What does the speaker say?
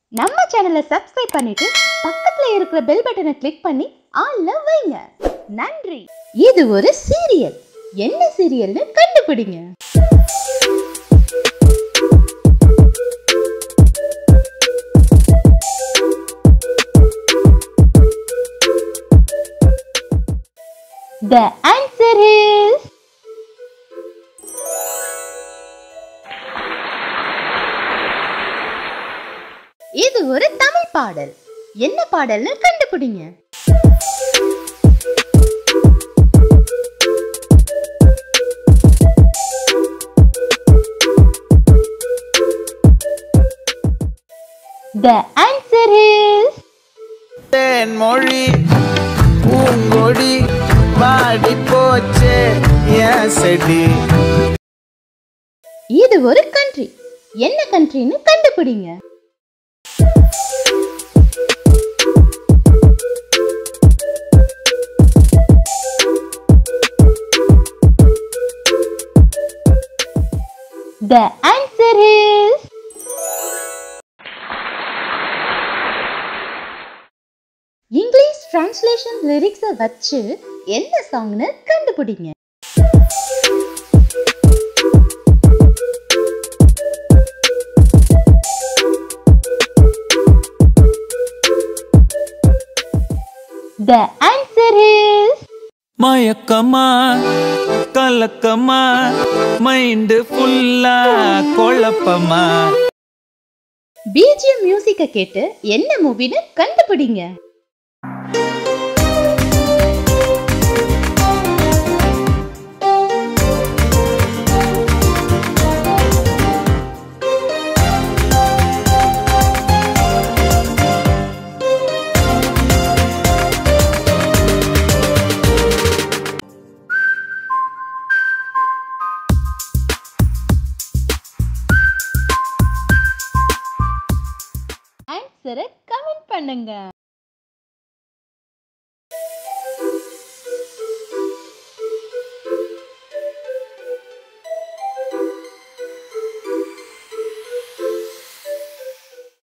நம்ம சேனலை சப்ஸ்கிரைப் பண்ணிட்டு பக்கத்துல இருக்கிற பெல் பட்டனை கிளிக் பண்ணி ஆல்ல வைங்க நன்றி இது ஒரு சீரியல் என்ன சீரியல்னு கண்டுபிடிங்க The answer is இது ஒரு தமிழ் பாடல் என்ன பாடல்னு கண்டுபிடிங்க The answer is தேன்மொழி பூங்கொடி வாடி போச்சே என் செடி இது ஒரு கண்ட்ரி என்ன கண்ட்ரின்னு கண்டுபிடிங்க The answer is English translation லிரிக்ஸை வச்சு என்ன சாங்னு கண்டுபிடிங்க The answer is மயக்கமா கலக்கமா மைண்டு ஃபுல்லா குழப்பமா பிஜிஎம் மியூசிக்கை கேட்டு என்ன மூவின்னு கண்டுபிடிங்க ஆன்சரை கமெண்ட் பண்ணுங்க